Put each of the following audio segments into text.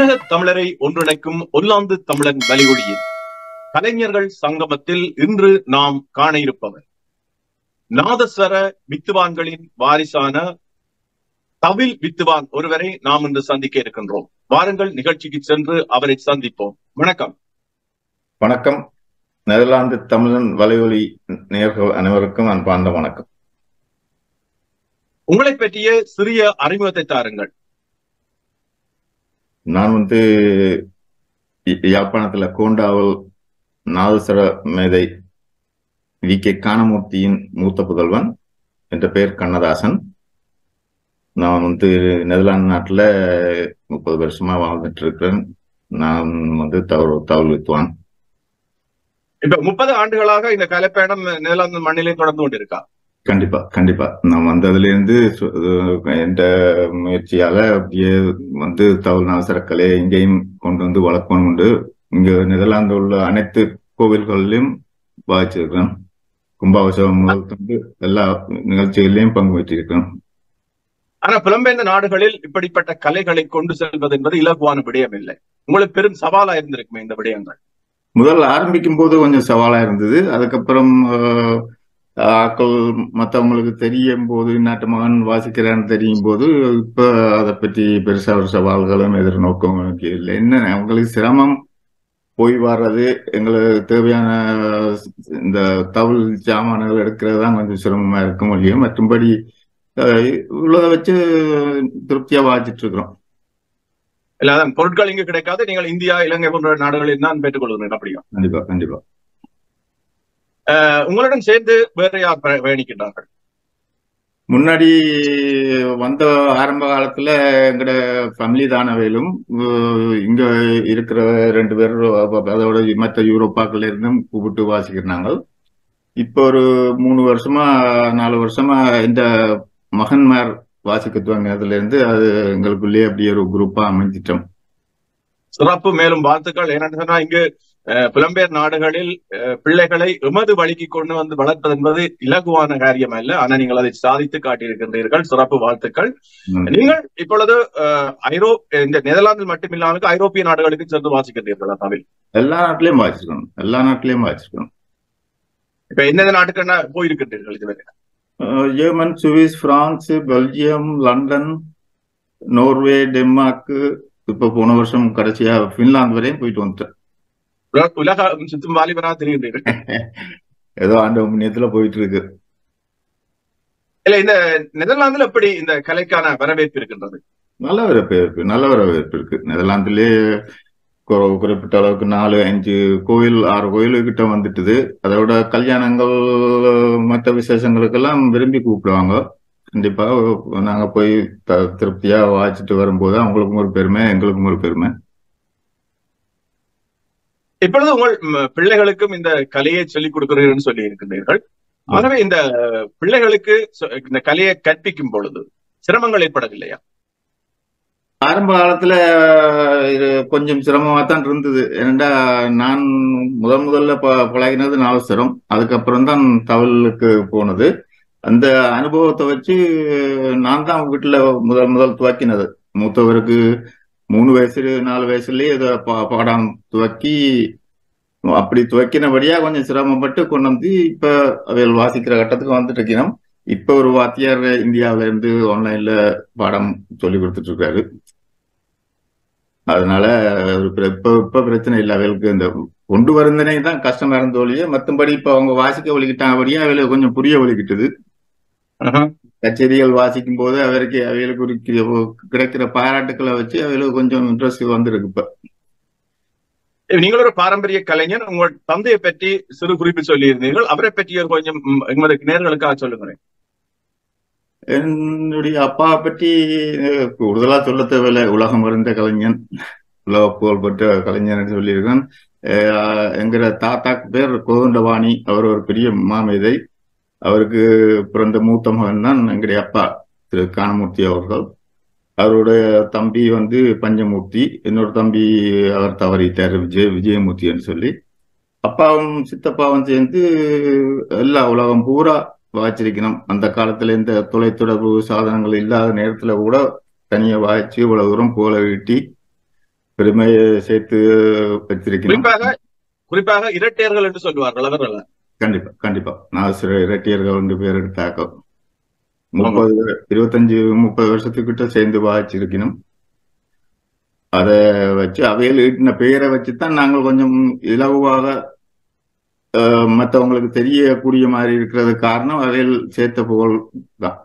உலக தமிழரை ஒன்றிணைக்கும் ஒல்லாந்து தமிழன் வலியொலியில் கலைஞர்கள் சங்கமத்தில் இன்று நாம் காண இருப்பவர் நாதஸ்வர வித்துவான்களின் வாரிசான தவில் வித்துவான் ஒருவரை நாம் இன்று சந்திக்க இருக்கின்றோம் வாருங்கள் நிகழ்ச்சிக்கு சென்று அவரை சந்திப்போம் வணக்கம் வணக்கம் நெதர்லாந்து தமிழன் வலையொலி நேர்கள் அனைவருக்கும் அன்பார்ந்த வணக்கம் உங்களை பற்றிய சிறிய அறிமுகத்தை தாருங்கள் நான் வந்து ய- யாழ்ப்பாணத்துல கோண்டாவல் நாதஸ்வர மேதை வி கே காணமூர்த்தியின் மூத்த புதல்வன் என்ற பெயர் கண்ணதாசன் நான் வந்து நெதர்லாந்து நாட்டுல முப்பது வருஷமா வாழ்ந்துட்டு இருக்கிறேன் நான் வந்து தவறு தவறு வித்துவான் இப்ப முப்பது ஆண்டுகளாக இந்த கலைப்பயணம் நெதர்லாந்து மண்ணிலே தொடர்ந்து கொண்டிருக்கா கண்டிப்பா கண்டிப்பா நான் வந்ததுல இருந்து சு- எந்த முயற்சியால அப்படியே வந்து தவறு அவசர கலையை இங்கேயும் கொண்டு வந்து வளர்க்கணும் உண்டு இங்க நெதர்லாந்து உள்ள அனைத்து கோவில்களிலும் வாசிச்சிருக்கிறேன் கும்பாபிஷேகம் முதல் கொண்டு எல்லா நிகழ்ச்சிகளிலையும் பங்கு பெற்றிருக்கிறேன் ஆனா புலம்பெயர்ந்த நாடுகளில் இப்படிப்பட்ட கலைகளை கொண்டு செல்வது என்பது இலகுவான விடயம் இல்லை உங்களுக்கு பெரும் சவாலா இருந்திருக்குமே இந்த விடயங்கள் முதல்ல ஆரம்பிக்கும் போது கொஞ்சம் சவாலா இருந்தது அதுக்கப்புறம் ஆஹ், ஆக்கள் மற்றவங்களுக்கு தெரியும் போது நாட்டு மகன் வாசிக்கிறான்னு தெரியும் போது இப்ப அதை பற்றி பெருசா ஒரு சவால்களும் எதிர்நோக்கம் எனக்கு இல்லை என்ன அவங்களுக்கு சிரமம் போய் வர்றது எங்களுக்கு தேவையான இந்த தவுள் சாமான்கள் எடுக்கிறது தான் கொஞ்சம் சிரமமா இருக்க முடியும் மற்றும்படி ஆஹ், உள்ளதை வச்சு திருப்தியா வாசிச்சுட்டு இருக்கிறோம் இல்ல அதான் பொருட்கள் இங்கு கிடைக்காது நீங்கள் இந்தியா இலங்கை போன்ற நாடுகளில் தான் பெற்றுக் கொள்கிறீர்கள் அப்படியும் கண்டிப்பா கண்டிப்பா அஹ் உங்களுடன் சேர்ந்து வேற யார் பய- பயணிக்கின்றார்கள் முன்னாடி வந்த ஆரம்ப காலத்துல எங்கட ஃபேமிலி தானவேலும் இங்க இருக்கிற ரெண்டு பேர் அதோட மற்ற யூரோப்பாக்கள்ல இருந்தும் கூப்பிட்டு வாசிக்கிறாங்க இப்போ ஒரு மூணு வருஷமா நாலு வருஷமா இந்த மகன்மார் வாசிக்க துவங்கினதுல இருந்து அது எங்களுக்குள்ளேயே அப்படியே ஒரு குரூப்பா அமைஞ்சிட்டோம் சிறப்பு மேலும் வாழ்த்துக்கள் ஏன்னு சொன்னா இங்கு அஹ், புலம்பெயர் நாடுகளில் அஹ், பிள்ளைகளை எமது வழிக்கு கொண்டு வந்து வளர்ப்பது என்பது இலகுவான காரியம் அல்ல ஆனா நீங்கள் அதை சாதித்து காட்டியிருக்கின்றீர்கள் சிறப்பு வாழ்த்துக்கள் நன்றி. நீங்கள் இப்பொழுது அஹ், ஐரோ இந்த நெதர்லாந்தில் மட்டுமில்லாமல் ஐரோப்பிய நாடுகளுக்கு சென்று வாசிக்கின்றீர்களா தமிழ் எல்லா நாட்டிலயும் வாசிச்சிருக்கணும் எல்லா நாட்டிலயும் வாசிச்சிருக்கணும் இப்ப எந்தெந்த நாட்டுக்கு என்ன போயிருக்கின்றீர்கள் இதுவரை அஹ் German Swiss France Belgium London Norway Denmark இப்ப போன வருஷம் கடைசியா பின்லாந்து வரையும் போயிட்டு வந்துட்டேன் உலக- உலக சுத்தும் வாலிபரா தெரிகின்றீர்கள் ஏதோ ஆண்ட புண்ணியத்துல போயிட்டு இருக்கு இல்ல இந்த நெதர்லாந்துல எப்படி இந்த கலைக்கான வரவேற்பு இருக்கின்றது நல்ல வரவேற்பு நல்ல வரவேற்பு இருக்கு நெதர்லாந்துலயே கு- குறிப்பிட்ட அளவுக்கு நாலு அஞ்சு கோயில் ஆறு கோயில் கிட்ட வந்துட்டுது அதோட கல்யாணங்கள் மற்ற விசேஷங்களுக்கெல்லாம் விரும்பி கூப்பிடுவாங்க கண்டிப்பா நாங்க போய் த- திருப்தியா வாசிச்சுட்டு வரும்போது அவங்களுக்கும் ஒரு பெருமை எங்களுக்கும் ஒரு பெருமை இப்பொழுது உங்கள் ம், பிள்ளைகளுக்கும் இந்த கலையை சொல்லிக் கொடுக்கிறீர்கள் சொல்லி இருக்கின்றீர்கள் ஆகவே இந்த பிள்ளைகளுக்கு சொ- இந்த கலையை கற்பிக்கும் பொழுது சிரமங்கள் ஏற்படவில்லையா ஆரம்ப காலத்துல இது கொஞ்சம் சிரமமா தான் இருந்தது ஏனெண்டா நான் முதல் முதல்ல ப- பழகினது நாலஸ்வரம் அதுக்கப்புறம் தான் தவளுக்கு போனது அந்த அனுபவத்தை வச்சு நான் தான் வீட்டுல முதல் முதல் துவக்கினது மூத்தவருக்கு மூணு வயசு நாலு வயசுலயே இதை பா- பாடம் துவக்கி அப்படி துவக்கினபடியா கொஞ்சம் சிரமப்பட்டு கொண்டு வந்து இப்ப அவைகள் வாசிக்கிற கட்டத்துக்கு வந்துட்டு இருக்கிறோம் இப்ப ஒரு வாத்தியார் இந்தியாவில இருந்து ஆன்லைன்ல பாடம் சொல்லி கொடுத்துட்டு இருக்காரு அதனால ஒரு பிர- இப்ப இப்ப பிரச்சனை இல்லை அவைகளுக்கு இந்த கொண்டு வருந்தனே தான் கஷ்டமா இருந்த ஒழிய மத்தபடி இப்ப அவங்க வாசிக்க ஒழிக்கிட்டாங்கபடியா அவைகளுக்கு கொஞ்சம் புரிய ஒழிக்கிட்டது கச்சேரிகள் வாசிக்கும் போது அவருக்கு அவைகளுக்கு ஒரு கி- கிடைக்கிற பாராட்டுக்களை வச்சு அவைகளுக்கு கொஞ்சம் இன்ட்ரெஸ்ட் வந்திருக்கு இப்ப நீங்கள் ஒரு பாரம்பரிய கலைஞர் உங்கள் தந்தையை பற்றி சிறு குறிப்பு சொல்லி இருந்தீர்கள் அவரை பற்றி ஒரு கொஞ்சம் ம், எமது நேர்களுக்காக சொல்லுங்களேன் என்னுடைய அப்பா பற்றி அஹ், கூடுதலா சொல்ல தேவையில்லை உலகம் அறிந்த கலைஞன் உலக புகழ்பெற்ற கலைஞர்னு சொல்லியிருக்கேன் அஹ், எங்கிற தாத்தாக்கு பேர் கோதண்டவாணி அவர் ஒரு பெரிய மாமேதை அவருக்கு பிறந்த மூத்த மகன் தான் எங்களுடைய அப்பா திரு காணமூர்த்தி அவர்கள் அவருடைய தம்பி வந்து பஞ்சமூர்த்தி இன்னொரு தம்பி அவர் தவறிட்டார் விஜய் விஜயமூர்த்தின்னு சொல்லி அப்பாவும் சித்தப்பாவும் சேர்ந்து எல்லா உலகம் பூரா வாய்ச்சிருக்கணும் அந்த காலத்துல இந்த தொலைத்தொடர்பு சாதனங்கள் இல்லாத நேரத்துல கூட தனியா வாய்ச்சி இவ்வளவு தூரம் புகழ ஈட்டி பெருமையை சேர்த்து வச்சிருக்கிறோம் குறிப்பாக குறிப்பாக இரட்டையர்கள் என்று சொல்லுவார்கள் அவர்கள் கண்டிப்பா கண்டிப்பா நாசிர இரட்டியர்கள் ரெண்டு பேர் எடுத்தாக்கோ முப்பது இருபத்தஞ்சு முப்பது வருஷத்துக்கிட்ட சேர்ந்து வாய்ச்சிருக்கணும் அதை வச்சு அவையில் ஈட்டின பெயரை வச்சுதான் நாங்கள் கொஞ்சம் இலகுவாக அஹ், மத்தவங்களுக்கு தெரியக்கூடிய மாதிரி இருக்கிறது காரணம் அவையில் சேர்த்த புகழ் தான்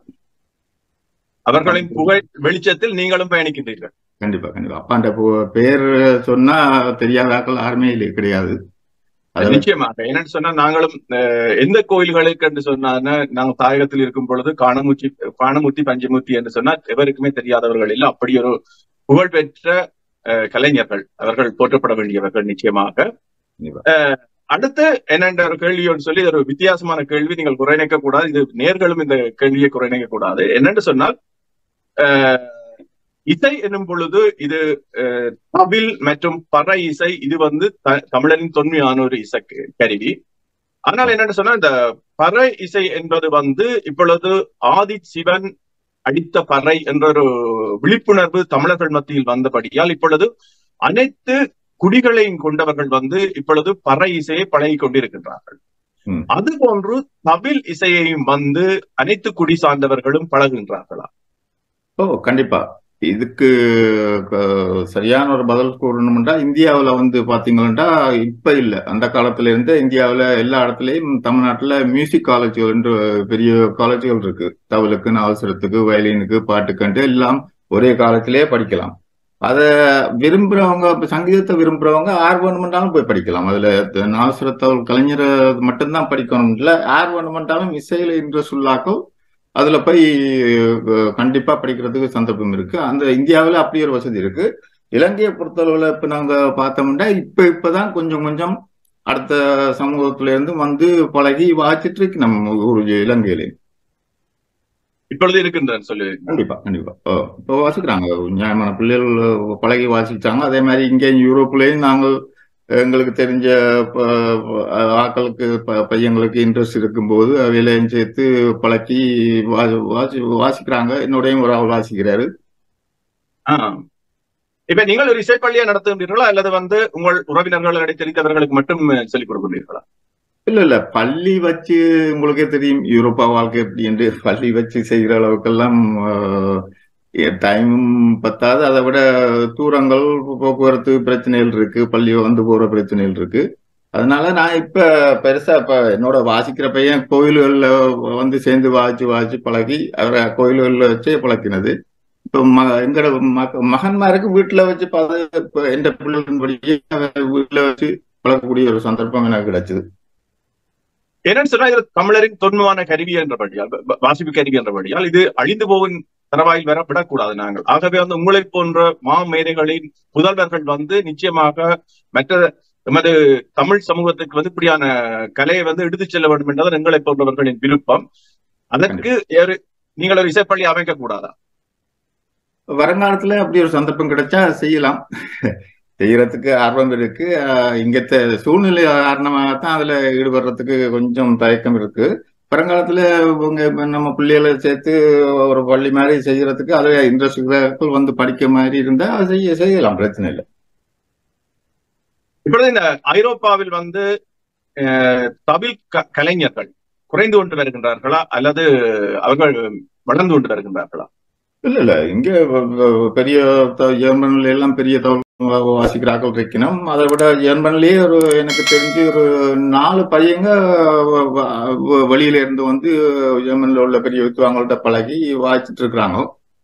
அவர்களின் புகழ் வெளிச்சத்தில் நீங்களும் பயணிக்கின்றீர்கள் கண்டிப்பா கண்டிப்பா அப்பாண்ட பு- பேர் சொன்னா தெரியாதாக்கள் யாருமே இல்லை கிடையாது அதில் நிச்சயமாக என்னன்னு சொன்னா நாங்களும் அஹ், எந்த கோயில்களுக்கு என்று சொன்னா நாங்கள் தாயகத்தில் இருக்கும் பொழுது காணமுச்சி காணமுத்தி பஞ்சமுத்தி என்று சொன்னா எவருக்குமே தெரியாதவர்கள் இல்லை அப்படி ஒரு புகழ்பெற்ற அஹ், கலைஞர்கள் அவர்கள் போற்றப்பட வேண்டியவர்கள் நிச்சயமாக கண்டிப்பா. அஹ், அடுத்து என்னென்ற ஒரு கேள்வி ஒன்று சொல்லி இது ஒரு வித்தியாசமான கேள்வி நீங்கள் குறைநிக்க கூடாது இது நேர்களும் இந்த கேள்வியை குறைநிக்க கூடாது என்னென்று சொன்னால் அஹ், இசை என்னும் பொழுது இது அஹ், தவில் மற்றும் பற இசை இது வந்து த- தமிழரின் தொன்மையான ஒரு இசை க- கருவி ஆனால் என்னன்னு சொன்னா இந்த பறை இசை என்பது வந்து இப்பொழுது ஆதி சிவன் அடித்த பறை என்ற ஒரு விழிப்புணர்வு தமிழர்கள் மத்தியில் வந்தபடியால் இப்பொழுது அனைத்து குடிகளையும் கொண்டவர்கள் வந்து இப்பொழுது பறை இசையை பழகி கொண்டிருக்கின்றார்கள் ம். அது போன்று தவில் இசையையும் வந்து அனைத்து குடி சார்ந்தவர்களும் பழகுகின்றார்களா ஓ கண்டிப்பா இதுக்கு க- சரியான ஒரு பதில் கூறணும்னா இந்தியாவுல வந்து பாத்தீங்கன்னா இப்ப இல்ல அந்த காலத்துல இருந்து இந்தியாவுல எல்லா இடத்துலயும் தமிழ்நாட்டுல மியூசிக் காலேஜ்கள் என்று பெரிய காலேஜ்கள் இருக்கு தவளுக்கு அவசரத்துக்கு வயலினுக்கு பாட்டுக்கன்ட்டு எல்லாம் ஒரே காலத்திலேயே படிக்கலாம் அத விரும்புறவங்க இப்ப சங்கீதத்தை விரும்புறவங்க ஆர் வேணுமென்றாலும் போய் படிக்கலாம் அதுல நாசுரத்தவள் கலைஞரை மட்டும்தான் படிக்கணும் இல்ல ஆர் வேணுமென்றாலும் இசையில இன்ட்ரெஸ்ட் உள்ளாக்கள் அதுல போய் அஹ், கண்டிப்பா படிக்கிறதுக்கு சந்தர்ப்பம் இருக்கு அந்த இந்தியாவுல அப்படி ஒரு வசதி இருக்கு இலங்கையை பொறுத்தளவுல இப்ப நாங்க பார்த்தோம்னா இப்ப இப்பதான் கொஞ்சம் கொஞ்சம் அடுத்த சமூகத்துல இருந்து வந்து பழகி வாசிட்டு இருக்கு நம்ம ஊர் இலங்கையில இப்பொழுது இருக்கின்றன சொல்லி கண்டிப்பா கண்டிப்பா ஓ, இப்போ வாசிக்கிறாங்க நியாயமான பிள்ளைகள் பழகி வாசிச்சாங்க அதே மாதிரி இங்கே யூரோப்லயும் நாங்கள் எங்களுக்கு தெரிஞ்ச ப- ப- ஆட்களுக்கு ப- பையங்களுக்கு இன்ட்ரெஸ்ட் இருக்கும்போது அவையிலையும் சேர்த்து பழக்கி வா வாசி வாசிக்கிறாங்க என்னுடையும் ஒரு ஆள் வாசிக்கிறாரு ஆஹ் இப்ப நீங்கள் ஒரு இசைப்பள்ளியை நடத்துகின்றீர்களா அல்லது வந்து உங்கள் உறவினர்கள் தெரிந்தவர்களுக்கு மட்டும் சொல்லிக் கொடுக்கின்றீர்களா இல்ல இல்ல பள்ளி வச்சு உங்களுக்கே தெரியும் யூரோப்பா வாழ்க்கை எப்படி என்று பள்ளி வச்சு செய்கிற அளவுக்கெல்லாம் டைமும் பத்தாது அதை விட தூரங்கள் போக்குவரத்து பிரச்சனைகள் இருக்கு பள்ளி வந்து போற பிரச்சனைகள் இருக்கு அதனால நான் இப்ப பெருசா இப்ப என்னோட வாசிக்கிற பையன் கோயில்கள்ல வந்து சேர்ந்து வாசிச்சு வாசிச்சு பழகி அவரை கோயில்கள்ல வச்சே பழக்கினது இப்ப ம எங்கட மக- மகன்மாருக்கு வீட்டுல வச்சு பார்த்து இப்ப எந்த பிள்ளைகளின்படியே வீட்டுல வச்சு பழக்கக்கூடிய ஒரு சந்தர்ப்பம் எனக்கு கிடைச்சது என்னன்னு சொன்னா இது தமிழரின் தொன்மையான கருவி என்றபடியால் வ- வ- வாசிப்பு கருவி என்றபடியால் இது அழிந்து போகும் தரவாயில் வர விடக்கூடாது நாங்கள் ஆகவே வந்து உங்களை போன்ற மாமேதைகளின் புதல்வர்கள் வந்து நிச்சயமாக மற்ற எமது தமிழ் சமூகத்துக்கு வந்து இப்படியான கலையை வந்து எடுத்துச் செல்ல வேண்டும் என்பது எங்களை போன்றவர்களின் விருப்பம் அதற்கு ஏறு- நீங்கள் ஒரு இசைப்பள்ளி அமைக்க கூடாதா வருங்காலத்துல அப்படி ஒரு சந்தர்ப்பம் கிடைச்சா செய்யலாம் செய்யறதுக்கு ஆர்வம் இருக்கு ஆஹ் இங்கத்த சூழ்நிலை காரணமாகத்தான் அதுல ஈடுபடுறதுக்கு கொஞ்சம் தயக்கம் இருக்கு வருங்காலத்துல உங்க இப்ப நம்ம பிள்ளைகளை சேர்த்து ஒரு பள்ளி மாதிரி செய்யறதுக்கு அதுல இன்ட்ரெஸ்ட் வந்து படிக்க மாதிரி இருந்தா அதை செய்ய செய்யலாம் பிரச்சனை இல்லை இப்பொழுது இந்த ஐரோப்பாவில் வந்து அஹ், தமிழ் க- கலைஞர்கள் குறைந்து கொண்டு வருகின்றார்களா அல்லது அவர்கள் வளர்ந்து கொண்டு வருகின்றார்களா இல்ல இல்ல இங்க வ- வ- பெரிய த- ஜெர்மன்ல எல்லாம் பெரிய தவள் வாசிக்கிறார்கள் இருக்கணும் அதை விட ஜெர்மன்லயே ஒரு எனக்கு தெரிஞ்சு ஒரு நாலு பையங்க வ- வ- வ- வெளியில இருந்து வந்து ஜெர்மன்ல உள்ள பெரிய வித்துவாங்கள்ட்ட பழகி வாசிச்சுட்டு இருக்கிறாங்க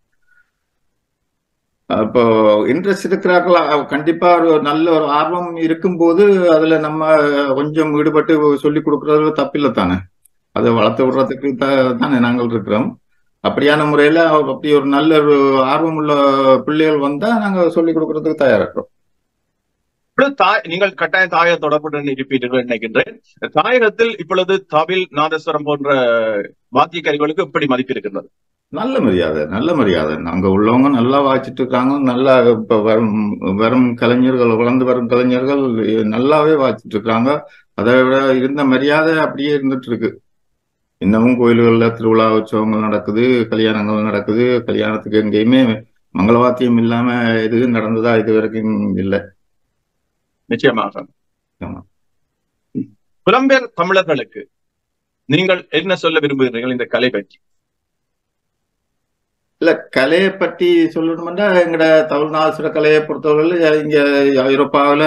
அப்போ இன்ட்ரெஸ்ட் இருக்கிறார்களா கண்டிப்பா ஒரு நல்ல ஒரு ஆர்வம் இருக்கும்போது அதுல நம்ம கொஞ்சம் ஈடுபட்டு சொல்லி கொடுக்கறது தப்பில்லை தானே அதை வளர்த்து விடுறதுக்கு த- தானே நாங்கள் இருக்கிறோம் அப்படியான முறையில அவ- அப்படி ஒரு நல்ல ஒரு ஆர்வம் உள்ள பிள்ளைகள் வந்தா நாங்க சொல்லி கொடுக்கறதுக்கு தயாரா இருக்கிறோம் இப்பொழுது தாய் நீங்கள் கட்டாய தாய தொடர்புடன் இருப்பீர்கள் நினைக்கின்றேன் தாயகத்தில் இப்பொழுது தவில் நாதஸ்வரம் போன்ற வாத்திய கருவிகளுக்கு எப்படி மதிப்பு இருக்கின்றது நல்ல மரியாதை நல்ல மரியாதை அங்க உள்ளவங்க நல்லா வாசிச்சுட்டு இருக்காங்க நல்லா இப்ப வரும் வரும் கலைஞர்கள் வளர்ந்து வரும் கலைஞர்கள் நல்லாவே வாசிச்சுட்டு இருக்காங்க அதை விட இருந்த மரியாதை அப்படியே இருந்துட்டு இருக்கு இன்னமும் கோயில்கள்ல திருவிழா உற்சவங்கள் நடக்குது கல்யாணங்கள் நடக்குது கல்யாணத்துக்கு எங்கேயுமே மங்களவாத்தியம் இல்லாம எதுவும் நடந்ததா இது வரைக்கும் இல்லை நிச்சயமாக ஆமா. புலம்பெயர் தமிழர்களுக்கு நீங்கள் என்ன சொல்ல விரும்புகிறீர்கள் இந்த கலை பற்றி இல்ல கலையை பற்றி சொல்லணும்னா எங்கட தமிழ்நாசுர கலையை பொறுத்தவரையில் இங்க ஐரோப்பாவில்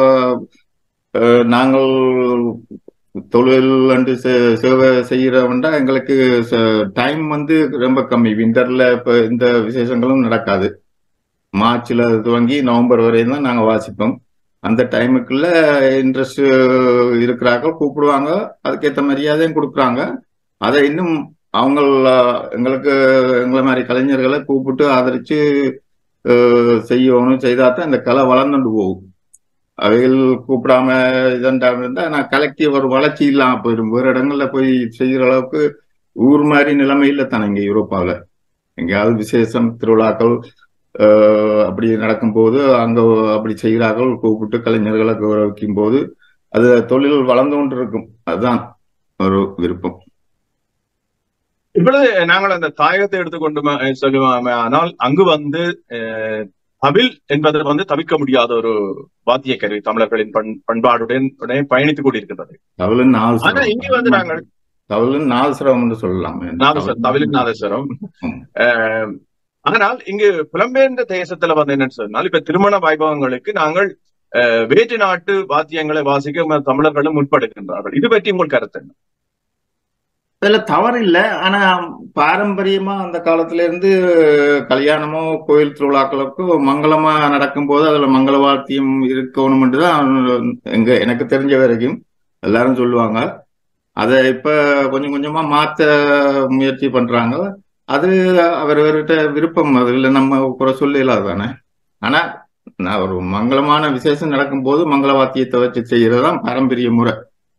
நாங்கள் தொழில் அண்டு சே- சேவை செய்யறவன்டா எங்களுக்கு டைம் வந்து ரொம்ப கம்மி விண்டர்ல இப்ப இந்த விசேஷங்களும் நடக்காது மார்ச்ல துவங்கி நவம்பர் வரையும் தான் நாங்க வாசிப்போம் அந்த டைமுக்குள்ள இன்ட்ரெஸ்ட் இருக்கிறார்கள் கூப்பிடுவாங்க அதுக்கேற்ற மரியாதையும் கொடுக்குறாங்க அதை இன்னும் அவங்க எங்களுக்கு எங்களை மாதிரி கலைஞர்களை கூப்பிட்டு ஆதரிச்சு அஹ், செய்யணும் செய்தாதான் இந்த கலை வளர்ந்துட்டு போகும் அவைகள் கூப்பிடாம இதண்டாம இருந்தா நான் கலெக்டிவ் ஒரு வளர்ச்சி இல்லாம போயிடும் வேறு இடங்கள்ல போய் செய்யற அளவுக்கு ஊர் மாதிரி நிலைமை இல்லை தானே இங்க யூரோப்பாவில் எங்கேயாவது விசேஷம் திருவிழாக்கள் அஹ், அப்படி நடக்கும்போது அங்க அப்படி செய்கிறார்கள் கூப்பிட்டு கலைஞர்களை கௌரவிக்கும் போது அது தொழில் வளர்ந்து கொண்டு இருக்கும் அதுதான் ஒரு விருப்பம் இப்பொழுது நாங்கள் அந்த தாயகத்தை எடுத்துக்கொண்டு ம- சொல்லுவோமே ஆனால் அங்கு வந்து அஹ், தவில் என்பது வந்து தவிர்க்க முடியாத ஒரு வாத்திய கருவி தமிழர்களின் பண் பண்பாடுடன் உடனே பயணித்துக் கொண்டிருக்கிறது தவளின் நாலு ஆனா இங்க வந்து நாங்கள் தவளின் நாலு சிரமம் என்று சொல்லலாம் நாதஸ்வரம் தவிலின் நாதஸ்வரம் ம். அஹ், ஆனால் இங்கு புலம்பெயர்ந்த தேசத்துல வந்து என்னன்னு சொன்னால் இப்ப திருமண வைபவங்களுக்கு நாங்கள் அஹ், வேற்று நாட்டு வாத்தியங்களை வாசிக்க ம- தமிழர்களும் முற்படுகின்றார்கள் இது பற்றி உங்கள் கருத்து என்ன இதுல தவறு இல்லை ஆனா பாரம்பரியமா அந்த காலத்துல இருந்து கல்யாணமோ கோயில் திருவிழாக்களுக்கோ மங்களமா நடக்கும்போது அதுல மங்கள வாத்தியம் இருக்கணும்னு தான் எங்க எனக்கு தெரிஞ்ச வரைக்கும் எல்லாரும் சொல்லுவாங்க அதை இப்ப கொஞ்சம் கொஞ்சமா மாத்த முயற்சி பண்றாங்க அது அவரவர்கிட்ட விருப்பம் அதுல நம்ம குறை சொல்லலாம் தானே ஆனா நான் ஒரு மங்களமான விசேஷம் நடக்கும்போது மங்கள வாத்தியத்தை வச்சு செய்யறதுதான் பாரம்பரிய முறை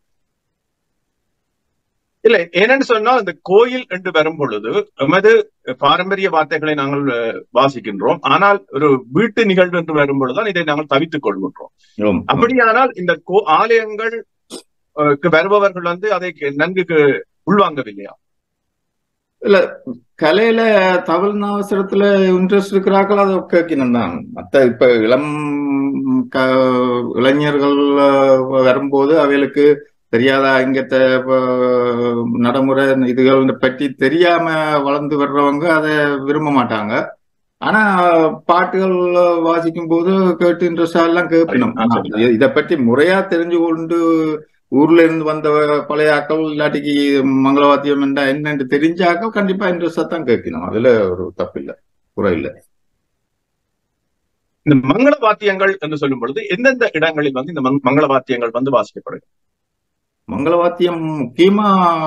இல்ல என்னன்னு சொன்னால் இந்த கோயில் என்று வரும் பொழுது எமது பாரம்பரிய வார்த்தைகளை நாங்கள் அஹ், வாசிக்கின்றோம் ஆனால் ஒரு வீட்டு நிகழ்வு என்று வரும் பொழுதுதான் இதை நாங்கள் தவித்துக் கொள்கின்றோம் அப்படியானால் இந்த கோ ஆலயங்கள் அஹ், க்கு வருபவர்கள் வந்து அதை கே- நன்கு கே- உள்வாங்கவில்லையா கலையில தமிழ் அவசரத்துல இன்ட்ரெஸ்ட் இருக்கிறார்கள் அதை கேட்கணும் தான் மத்த இப்ப இளம் க இளைஞர்கள் அஹ், வரும்போது அவைகளுக்கு தெரியாத இங்கத்த அஹ், நடைமுறை இதுகள் பற்றி தெரியாம வளர்ந்து வர்றவங்க அதை விரும்ப மாட்டாங்க ஆனா பாட்டுகள் வாசிக்கும் போது கேட்டு இன்ட்ரெஸ்டா எல்லாம் கேட்கணும் ஆ, சரி. இதை பற்றி முறையா தெரிஞ்சு கொண்டு ஊர்ல இருந்து வந்த பழைய ஆக்கள் இல்லாட்டிக்கு மங்களவாத்தியம் என்றா என்னன்னு தெரிஞ்சாக்கள் கண்டிப்பா இன்ட்ரெஸ்டா தான் கேட்கணும் அதுல ஒரு தப்பு இல்ல குறை இல்ல இந்த மங்கள வாத்தியங்கள் என்று சொல்லும் பொழுது எந்தெந்த இடங்களில் வந்து இந்த மங்- மங்கள வாத்தியங்கள் வந்து வாசிக்கப்படுது மங்களவாத்தியம் முக்கியமா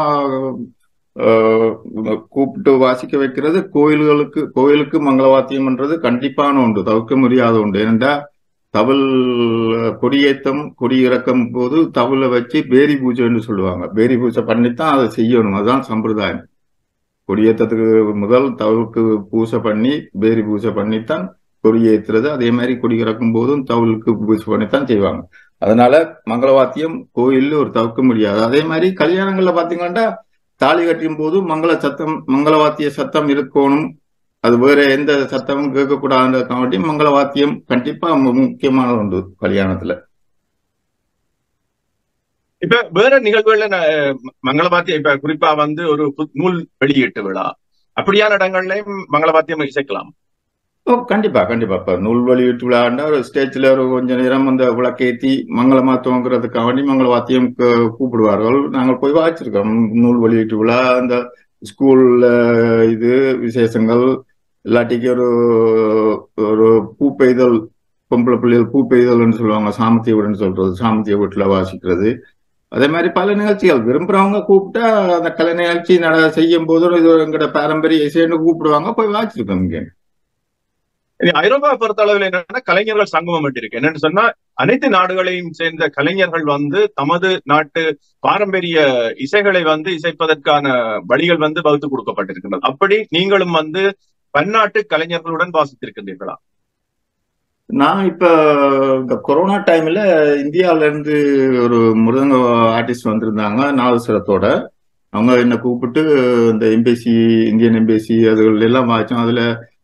அஹ், கூப்பிட்டு வாசிக்க வைக்கிறது கோயில்களுக்கு கோயிலுக்கு மங்களவாத்தியம்ன்றது கண்டிப்பான ஒன்று தவிர்க்க முடியாத ஒன்று ஏனென்றா தவில் கொடியேற்றம் கொடி இறக்கும் போது தவில வச்சு பேரி பூஜைன்னு சொல்லுவாங்க பேரி பூஜை பண்ணித்தான் அதை செய்யணும் அதுதான் சம்பிரதாயம் கொடியேற்றத்துக்கு முதல் தவிலுக்கு பூஜை பண்ணி பேரி பூஜை பண்ணித்தான் கொடியேற்றுறது அதே மாதிரி கொடி இறக்கும் போதும் தவிலுக்கு பூஜை பண்ணித்தான் செய்வாங்க அதனால மங்களவாத்தியம் கோயில்ல ஒரு தவிர்க்க முடியாது அதே மாதிரி கல்யாணங்கள்ல பாத்தீங்கன்னா தாலி கட்டும் போது மங்கள சத்தம் மங்களவாத்திய சத்தம் இருக்கணும் அது வேற எந்த சத்தமும் கேட்கக்கூடாதுன்றதுக்காண்டி மங்களவாத்தியம் கண்டிப்பா மு- முக்கியமான ஒன்று கல்யாணத்துல இப்ப வேற நிகழ்வுகள்ல ந- ம- மங்கள வாத்தியம் இப்ப குறிப்பா வந்து ஒரு பு- நூல் வெளியீட்டு விழா அப்படியான இடங்கள்லயும் மங்கள வாத்தியம் இசைக்கலாம் ஓ கண்டிப்பா கண்டிப்பா இப்ப நூல் வெளியீட்டு விழாண்டா ஒரு ஸ்டேஜ்ல ஒரு கொஞ்ச நேரம் அந்த விளக்கேத்தி மங்களமா துவங்குறதுக்காண்டி மங்கள வாத்தியம் கூ- கூப்பிடுவார்கள் நாங்கள் போய் வாச்சிருக்கோம் நூல் வெளியீட்டு விழா அந்த ஸ்கூல்ல இது விசேஷங்கள் இல்லாட்டிக்கு ஒரு ஒரு பூ பெய்தல் பொம்பளை பிள்ளைகள் பூ பெய்தல்னு சொல்லுவாங்க சாமத்திய வீடுன்னு சொல்றது சாமத்திய வீட்டுல வாசிக்கிறது அதே மாதிரி பல நிகழ்ச்சிகள் விரும்புறவங்க கூப்பிட்டா அந்த கலை நிகழ்ச்சி நட செய்யும் போது இது எங்கட பாரம்பரிய இசைன்னு கூப்பிடுவாங்க போய் வாச்சிருக்கோம் இங்க இனி ஐரோப்பாவை பொறுத்த அளவில் என்னன்னா கலைஞர்கள் சங்கமம் இருக்கு என்னன்னு சொன்னா அனைத்து நாடுகளையும் சேர்ந்த கலைஞர்கள் வந்து தமது நாட்டு பாரம்பரிய இசைகளை வந்து இசைப்பதற்கான வழிகள் வந்து வகுத்து கொடுக்கப்பட்டிருக்கின்றது அப்படி நீங்களும் வந்து பன்னாட்டு கலைஞர்களுடன் வாசித்திருக்கின்றீர்களா நான் இப்ப இந்த கொரோனா டைம்ல இந்தியாவில இருந்து ஒரு மிருதங்க ஆர்டிஸ்ட் வந்திருந்தாங்க நாதஸ்வரத்தோட அவங்க என்னை கூப்பிட்டு இந்த எம்பேசி இந்தியன் எம்பேசி அதுகள் எல்லாம் வாய்ச்சோம் அதுல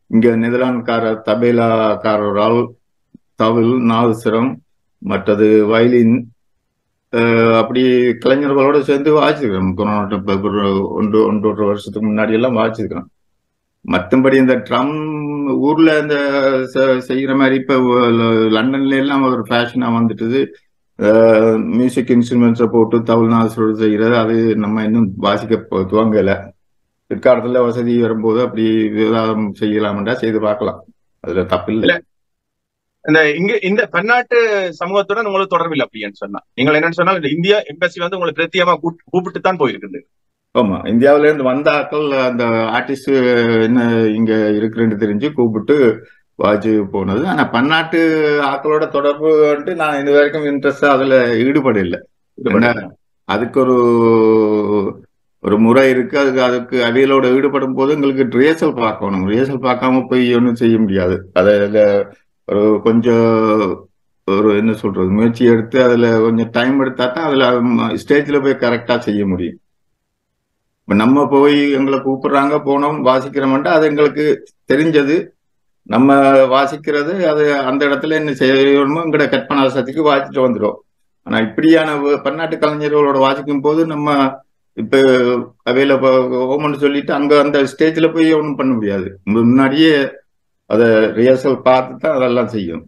இங்க நெதர்லாந்துக்காரர் தபேலாக்காரரால் தவில் நாதஸ்வரம் மற்றது வயலின் அஹ், அப்படி கலைஞர்களோட சேர்ந்து வாசிக்கிறோம் கொரோனா டைம் இப்ப ஒரு ஒன்று ஒன்றரை வருஷத்துக்கு முன்னாடி எல்லாம் வாசிக்கிறோம் மற்றபடி இந்த ட்ரம் ஊர்ல இந்த செ- செய்யற மாதிரி இப்ப ல- லண்டன்ல எல்லாம் ஒரு ஃபேஷனா வந்துட்டுது மியூசிக் இன்ஸ்ட்ருமெண்ட்ஸை போட்டு தமிழ்நாடு செய்யறது அது நம்ம இன்னும் வாசிக்க போ- துவங்கல பிற்காலத்துல வசதி வரும்போது அப்படி விவாதம் செய்யலாம்டா செய்து பார்க்கலாம் அதுல தப்பில்லை இல்ல. இந்த இங்க இந்த பன்னாட்டு சமூகத்துடன் உங்களுக்கு தொடர்பில்லை அப்படின்னு சொன்னா நீங்கள் என்னன்னு சொன்னா இந்த இந்தியா எம்பசி வந்து உங்களை பிரத்தியமா கூப்பிட்டு தான் போயிருக்குது ஆமா இந்தியாவில இருந்து வந்த ஆட்கள் அந்த ஆர்டிஸ்ட் என்ன இங்க இருக்குன்னு தெரிஞ்சு கூப்பிட்டு வாட்சி போனது ஆனா பன்னாட்டு ஆட்களோட தொடர்பு வந்துட்டு நான் இது வரைக்கும் இன்ட்ரெஸ்டா அதுல ஈடுபட இல்லை என்ன, அதுக்கு ஒரு ஒரு முறை இருக்கு அதுக்கு அதுக்கு அவியலோட ஈடுபடும் போது எங்களுக்கு ரிஹர்சல் பார்க்கணும் ரிஹர்சல் பார்க்காம போய் ஒன்றும் செய்ய முடியாது அதை அதுல ஒரு கொஞ்சம் ஒரு என்ன சொல்றது முயற்சி எடுத்து அதுல கொஞ்சம் டைம் எடுத்தா தான் அதுல ஸ்டேஜ்ல போய் கரெக்டா செய்ய முடியும் இப்ப நம்ம போய் எங்களை கூப்பிடுறாங்க போனோம் வாசிக்கிறோம்ட்டா அது எங்களுக்கு தெரிஞ்சது நம்ம வாசிக்கிறது அது அந்த இடத்துல என்ன செய்யணுமோ எங்கட கற்பனா சக்திக்கு வாசிச்சுட்டு வந்துடும் ஆனா இப்படியான வ- பன்னாட்டு கலைஞர்களோட வாசிக்கும் போது நம்ம இப்ப அவையில ஓமன்னு சொல்லிட்டு அங்க அந்த ஸ்டேஜ்ல போய் ஒன்றும் பண்ண முடியாது முன்னாடியே அத ரிஹர்சல் பார்த்து தான் அதெல்லாம் செய்யும்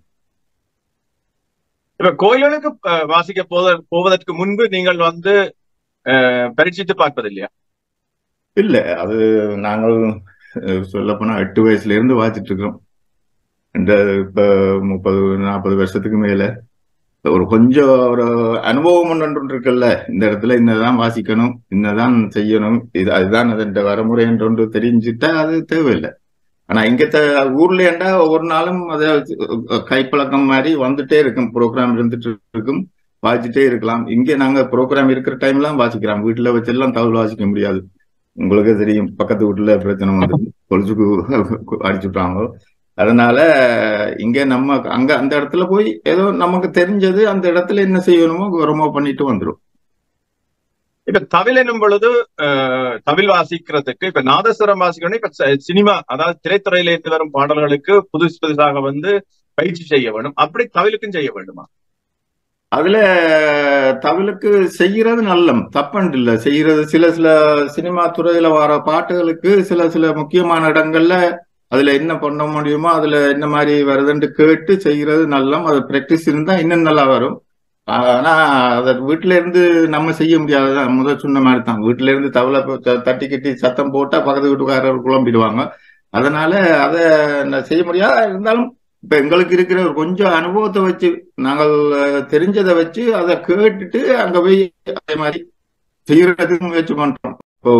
இப்ப கோயிலுக்கு அஹ், வாசிக்க போத போவதற்கு முன்பு நீங்கள் வந்து அஹ், பரீட்சித்து பார்ப்பது இல்லையா இல்ல அது நாங்கள் சொல்ல போனா எட்டு வயசுல இருந்து வாசிட்டு இருக்கிறோம் இந்த இப்ப முப்பது நாற்பது வருஷத்துக்கு மேல ஒரு கொஞ்சம் ஒரு அனுபவம் ஒன்று ஒன்று இருக்குல்ல இந்த இடத்துல இன்னதான் வாசிக்கணும் இன்னதான் செய்யணும் இது அதுதான் அதன் வரமுறை என்று ஒன்று தெரிஞ்சுட்டா அது தேவையில்லை ஆனா இங்க த- ஊர்ல ஏண்டா ஒவ்வொரு நாளும் அதை கைப்பழக்கம் மாதிரி வந்துட்டே இருக்கும் ப்ரோக்ராம் இருந்துட்டு இருக்கும் வாசிச்சுட்டே இருக்கலாம் இங்க நாங்க ப்ரோக்ராம் இருக்கிற டைம்லாம் வாசிக்கிறோம் வீட்டுல வச்செல்லாம் தவில் வாசிக்க முடியாது உங்களுக்கே தெரியும் பக்கத்து வீட்டுல பிரச்சனை வந்து கொலுசுக்கு அடிச்சுட்டாங்க அதனால இங்க நம்ம அங்க அந்த இடத்துல போய் ஏதோ நமக்கு தெரிஞ்சது அந்த இடத்துல என்ன செய்யணுமோ கௌரவமா பண்ணிட்டு வந்துரும் இப்ப தவில் என்னும் பொழுது அஹ், தவில் வாசிக்கிறதுக்கு இப்ப நாதஸ்வரம் வாசிக்கணும் இப்ப ச- சினிமா அதாவது திரைத்துறையில இருந்து வரும் பாடல்களுக்கு புதுசு புதுசாக வந்து பயிற்சி செய்ய வேண்டும் அப்படி தவிலுக்கும் செய்ய வேண்டுமா அதுல தவிழுக்கு செய்யறது நல்லம் தப்பண்டு இல்ல செய்யறது சில சில சினிமா துறையில வர பாட்டுகளுக்கு சில சில முக்கியமான இடங்கள்ல அதுல என்ன பண்ண முடியுமோ அதுல என்ன மாதிரி வருதுன்னு கேட்டு செய்யறது நல்லம் அது பிராக்டிஸ் இருந்தா இன்னும் நல்லா வரும் ஆனா அத வீட்டுல இருந்து நம்ம செய்ய முடியாதுதான் முதல் சொன்ன மாதிரி தான் வீட்டுல இருந்து தவளை தட்டி கட்டி சத்தம் போட்டா பக்கத்து வீட்டுக்காரர் குழம்பிடுவாங்க அதனால அதை நான் செய்ய முடியாது இருந்தாலும் இப்ப எங்களுக்கு இருக்கிற ஒரு கொஞ்சம் அனுபவத்தை வச்சு நாங்கள் அஹ், தெரிஞ்சதை வச்சு அதை கேட்டுட்டு அங்க போய் அதே மாதிரி செய்யறதுக்கு முயற்சி பண்றோம் ஓ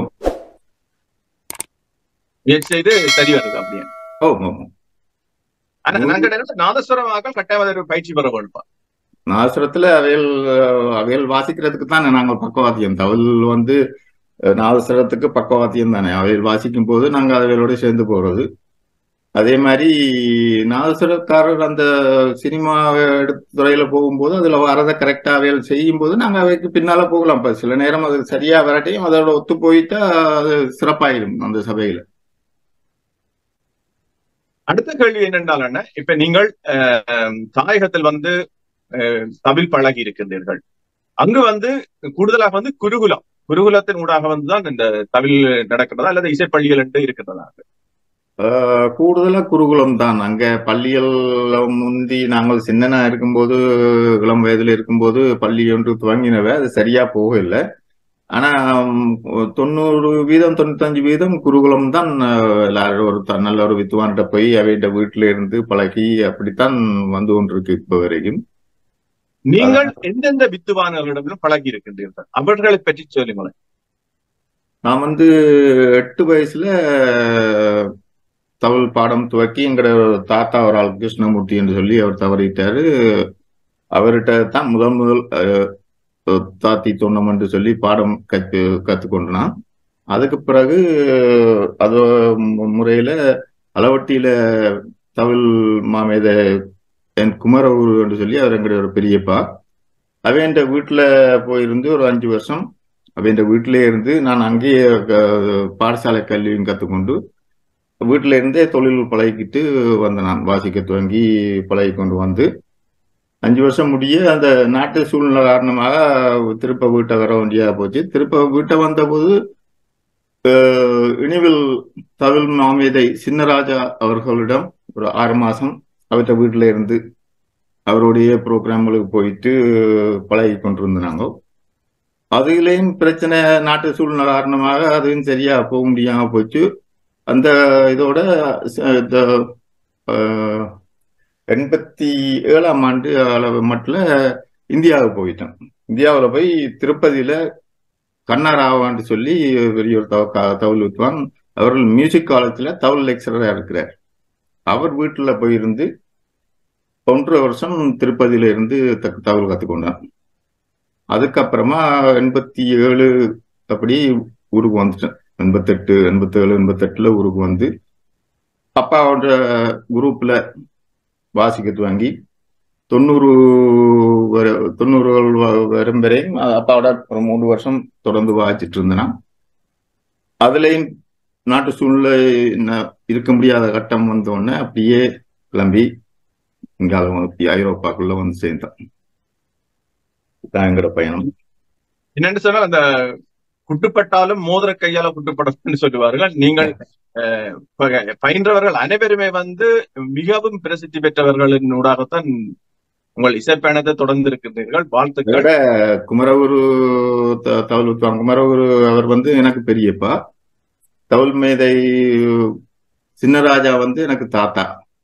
முயற்சி செய்து சரி வருது அப்படியே ஓ ஓ. ஆனா நாங்க நினைச்ச நாதஸ்வரம் ஆக்கள் கட்டாயம் அதற்கு பயிற்சி பெற வேண்டுமா நாசுரத்துல அவையல் அஹ், அவையல் வாசிக்கிறதுக்கு தானே நாங்கள் பக்கவாத்தியம் தவில் வந்து அஹ், நாதஸ்வரத்துக்கு பக்கவாத்தியம் தானே அவையல் வாசிக்கும் போது நாங்க அவையலோட சேர்ந்து போறது அதே மாதிரி நாதஸ்வரக்காரர் அந்த சினிமா எடுத்து துறையில போகும்போது அதுல வரதை கரெக்டா அவையல் செய்யும் போது நாங்க அவைக்கு பின்னால போகலாம் இப்ப சில நேரம் அது சரியா வரட்டையும் அதோட ஒத்து போயிட்டா அது சிறப்பாயிடும் அந்த சபையில அடுத்த கேள்வி என்னென்றால் என்ன இப்ப நீங்கள் அஹ், தாயகத்தில் வந்து அஹ், தவில் பழகி இருக்கின்றீர்கள் அங்கு வந்து கூடுதலாக வந்து குருகுலம் குருகுலத்தின் ஊடாக வந்துதான் இந்த தவில் நடக்கிறதா அல்லது இசைப்பள்ளிகள் என்று இருக்கின்றதா ஆஹ் கூடுதலா குருகுலம் தான் அங்க பள்ளிகள்ல முந்தி நாங்கள் சின்னனா இருக்கும்போது இளம் வயதுல இருக்கும்போது பள்ளி ஒன்று துவங்கினவை அது சரியா போகல ஆனா உம், தொண்ணூறு வீதம் தொண்ணூத்தஞ்சு வீதம் குருகுலம் தான் ஆஹ், எல்லாரும் ஒரு த- நல்ல ஒரு வித்துவான்கிட்ட போய் அவைகிட்ட வீட்டுல இருந்து பழகி அப்படித்தான் வந்து கொண்டிருக்கு இப்ப வரைக்கும் நீங்கள் எந்தெந்த வித்துவான்களிடமும் பழகி இருக்கின்றீர்கள் அவர்களை பற்றி சொல்லுங்களேன் நான் வந்து எட்டு வயசுல தமிழ் பாடம் துவக்கி எங்கட தாத்தா ஒரு ஆள் கிருஷ்ணமூர்த்தி என்று சொல்லி அவர் தவறிட்டாரு அவர்கிட்ட தான் முதல் முதல் அஹ், தாத்தி தொன்னம் என்று சொல்லி பாடம் கத்து கத்துக்கொண்டான் அதுக்கு பிறகு அது மு- முறையில அளவட்டியில தமிழ் மாமேத என் குமரகுரு என்று சொல்லி அவர் எங்களுடைய ஒரு பெரியப்பா அவன் வீட்டுல போயிருந்து ஒரு அஞ்சு வருஷம் அவன் வீட்டிலே இருந்து நான் அங்கேயே க- பாடசாலை கல்வியும் கற்றுக்கொண்டு வீட்டில இருந்தே தொழில் பழகிக்கிட்டு வந்த நான் வாசிக்க துவங்கி பழகி கொண்டு வந்து அஞ்சு வருஷம் முடிய அந்த நாட்டு சூழ்நிலை காரணமாக திருப்ப வீட்டை வர வேண்டியா போச்சு திருப்ப வீட்டை வந்தபோது அஹ், இனிவில் தவில் மாமேதை சின்னராஜா அவர்களிடம் ஒரு ஆறு மாசம் அவர்கிட்ட வீட்டில இருந்து அவருடைய ப்ரோக்ராம்களுக்கு போயிட்டு பழகி கொண்டிருந்தாங்க அதுலேயும் பிரச்சனை நாட்டு சூழ்நிலை காரணமாக அதுவும் சரியா போக முடியாம போச்சு அந்த இதோட ச- இந்த, அஹ், எண்பத்தி ஏழாம் ஆண்டு அளவு மட்டும் இந்தியாவுக்கு போயிட்டேன் இந்தியாவில் போய் திருப்பதியில கண்ணாராவான்னு சொல்லி பெரிய ஒரு தவ க- தவில் வித்வான் அவர்கள் மியூசிக் காலேஜில் தவில் லெக்சரராக இருக்கிறார் அவர் வீட்டில் போயிருந்து ஒன்றரை வருஷம் திருப்பதியில இருந்து த- தவில் கற்றுக்கொண்டான் அதுக்கப்புறமா எண்பத்தி ஏழு அப்படி ஊருக்கு வந்துட்டேன் எண்பத்தெட்டு எண்பத்தேழு எண்பத்தெட்டுல ஊருக்கு வந்து அப்பாவோட குரூப்ல வாசிக்கிறது வாங்கி தொண்ணூறு வரை தொண்ணூறுகள் வ- வரும் வரையும் அப்பாவோட ஒரு மூணு வருஷம் தொடர்ந்து வாசிச்சுட்டு இருந்தேன் அதுலேயும் நாட்டு சூழ்நிலை ந- இருக்க முடியாத கட்டம் வந்த உடனே அப்படியே கிளம்பி இங்கால வந்து ஐரோப்பாக்குள்ள வந்து சேர்ந்தேன் இதான் எங்களோட பயணம் என்னன்னு சொன்னா அந்த குட்டுப்பட்டாலும் மோதிர கையால குட்டுப்படணும்னு சொல்லுவார்கள் நீங்கள் அஹ், ப- பயின்றவர்கள் அனைவருமே வந்து மிகவும் பிரசித்தி பெற்றவர்களின் ஊடாகத்தான் உங்கள் இசைப்பயணத்தை தொடர்ந்து இருக்கின்றீர்கள் வாழ்த்துக்கள் இதோட குமரகுரு த- தவுல் வித்வான் குமரகுரு அவர் வந்து எனக்கு பெரியப்பா தவுல் மேதை சின்னராஜா வந்து எனக்கு தாத்தா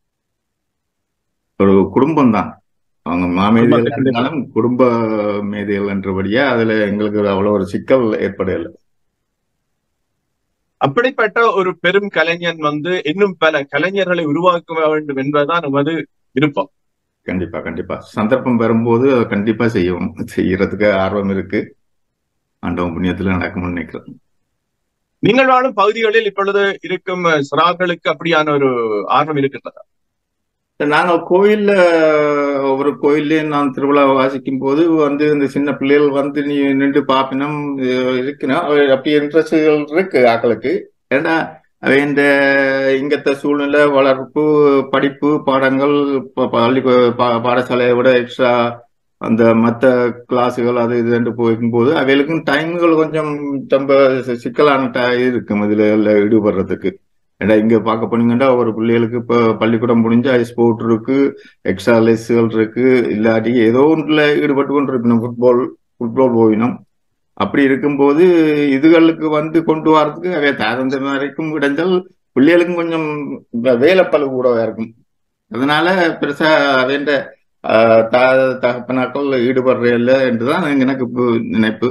ஒரு குடும்பம் தான் அவங்க மாமேதைகள் குடும்பத்துக்கு இருந்தாலும் குடும்ப மேதைகள் என்றபடியா அதுல எங்களுக்கு ஒரு அவ்வளவு ஒரு சிக்கல் ஏற்படல அப்படிப்பட்ட ஒரு பெரும் கலைஞன் வந்து இன்னும் பல கலைஞர்களை உருவாக்க வேண்டும் என்பதுதான் நமது விருப்பம் கண்டிப்பா கண்டிப்பா சந்தர்ப்பம் வரும்போது அதை கண்டிப்பா செய்யவும் செய்யறதுக்கு ஆர்வம் இருக்கு ஆண்டவன் புண்ணியத்துல நடக்கும்னு நினைக்கிறேன் நீங்கள் வாழும் பகுதிகளில் இப்பொழுது இருக்கும் சிறார்களுக்கு அப்படியான ஒரு ஆர்வம் இருக்கின்றதா நாங்க கோயில்ல ஒவ்வொரு கோயில்லையும் நான் திருவிழா வாசிக்கும் போது வந்து இந்த சின்ன பிள்ளைகள் வந்து நீ நின்று பாப்பினம் இருக்குன்னா அப்படி இன்ட்ரெஸ்ட்கள் இருக்கு ஆக்களுக்கு ஏன்னா அவ இந்த இங்கத்த சூழ்நிலை வளர்ப்பு படிப்பு பாடங்கள் ப- பள்ளி பா- பாடசாலையை விட எக்ஸ்ட்ரா அந்த மற்ற கிளாஸுகள் அது இதுன்னு போகும்போது அவைகளுக்கும் டைம்கள் கொஞ்சம் ரொம்ப சி- சிக்கலான ட- இருக்கும் இதுல எல்லாம் ஈடுபடுறதுக்கு ஏன்னா இங்க பார்க்க போனீங்கன்னா ஒரு பிள்ளைகளுக்கு இப்போ பள்ளிக்கூடம் முடிஞ்சா ஸ்போர்ட் இருக்கு எக்ஸ்ட்ரா லெஸ்ஸுகள் இருக்கு இல்லாட்டி ஏதோ ஒன்றுல ஈடுபட்டு கொண்டு இருக்கணும் ஃபுட்பால் ஃபுட்பால் போயினும் அப்படி இருக்கும்போது இதுகளுக்கு வந்து கொண்டு வரதுக்கு அவை தாரந்த வரைக்கும் இடைஞ்சல் பிள்ளைகளுக்கும் கொஞ்சம் வே- வேலைப்பளு கூடவா இருக்கும் அதனால பெருசா வேண்ட த தகப்பனாக்கள் ஈடுபடுற இல்லை என்றுதான் எனக்கு இப்போ நினைப்பு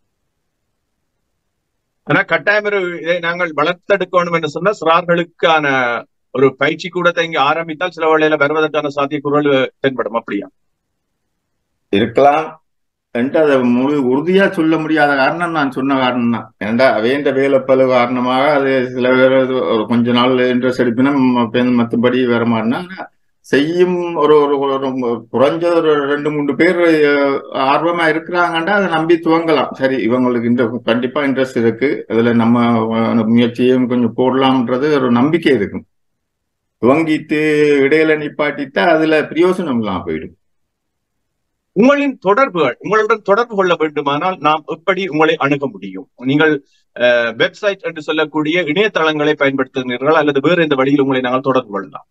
ஆனா கட்டாயம் ஒரு இதை நாங்கள் வளர்த்தெடுக்கணும் என்று சொன்னா சிறார்களுக்கான ஒரு பயிற்சி கூடத்தை இங்க ஆரம்பித்தால் சில வேளையில வருவதற்கான சாத்தியக்கூறுகள் தென்படும் அப்படியா இருக்கலாம் என்று அதை முழு உறுதியா சொல்ல முடியாத காரணம் நான் சொன்ன காரணம் தான் ஏன்டா வேண்ட வேலைப்பளு காரணமாக அது சில பேர் அது ஒரு கொஞ்ச நாள் இன்ட்ரெஸ்ட் எடுப்பினும் மற்றபடி வர மாட்டேன்னா ஆனா செய்யும் ஒரு ஒரு ஒரு குறைஞ்ச ஒரு ரெண்டு மூணு பேர் அஹ், ஆர்வமா இருக்கிறாங்கண்டா அதை நம்பி துவங்கலாம் சரி இவங்களுக்கு இந்த கண்டிப்பா இன்ட்ரெஸ்ட் இருக்கு அதுல நம்ம அஹ், முயற்சியும் கொஞ்சம் போடலாம்ன்றது ஒரு நம்பிக்கை இருக்கும் துவங்கிட்டு இடையில நிப்பாட்டிட்டா அதுல பிரயோசனம் இல்லாம போயிடும் உங்களின் தொடர்புகள் உங்களுடன் தொடர்பு கொள்ள வேண்டுமானால் நாம் எப்படி உங்களை அணுக முடியும் நீங்கள் வெப்சைட் என்று சொல்லக்கூடிய இணையதளங்களை பயன்படுத்துகிறீர்கள் அல்லது வேறு எந்த வழியில் உங்களை நாங்கள் தொடர்பு கொள்ளலாம்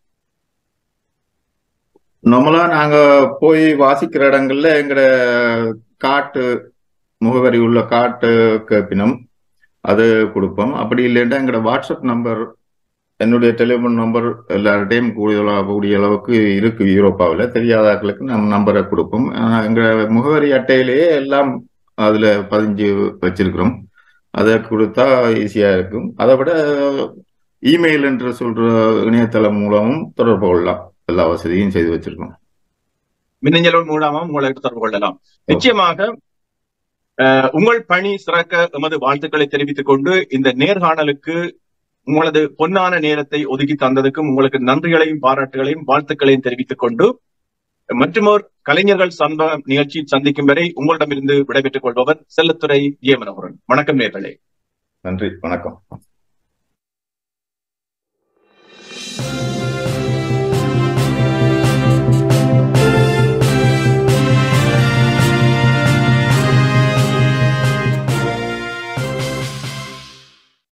நார்மலா நாங்க போய் வாசிக்கிற இடங்கள்ல எங்கட காட்டு முகவரி உள்ள காட்டு கேப்பினம் அது கொடுப்போம் அப்படி இல்லைன்னா எங்கட வாட்ஸ்அப் நம்பர் என்னுடைய டெலிஃபோன் நம்பர் எல்லார்டையும் கூடிய கூடிய அளவுக்கு இருக்கு யூரோப்பாவில் தெரியாதாக்களுக்கு நம்ம நம்பரை கொடுப்போம் ஆனா, எங்க முகவரி அட்டையிலேயே எல்லாம் அதுல பதிஞ்சு வச்சிருக்கிறோம் அதை கொடுத்தா ஈஸியா இருக்கும் அதை விட இமெயில் என்று சொல்ற இணையதளம் மூலமும் தொடர்பு கொள்ளலாம் எல்லா வசதியும் செய்து வச்சிருக்கோம் மின்னஞ்சல் மூலமாக உங்களை தொடர்பு கொள்ளலாம் நிச்சயமாக அஹ், உங்கள் பணி சிறக்க எமது வாழ்த்துக்களை தெரிவித்துக் கொண்டு இந்த நேர்காணலுக்கு உங்களது பொன்னான நேரத்தை ஒதுக்கி தந்ததுக்கும் உங்களுக்கு நன்றிகளையும் பாராட்டுகளையும் வாழ்த்துக்களையும் தெரிவித்துக் கொண்டு மற்றுமோர் கலைஞர்கள் சம்ப நிகழ்ச்சி சந்திக்கும் வரை உங்களிடமிருந்து விடைபெற்றுக் கொள்பவர் செல்லத்துறை ஏமனகுரன் வணக்கம் நேர்களே நன்றி வணக்கம்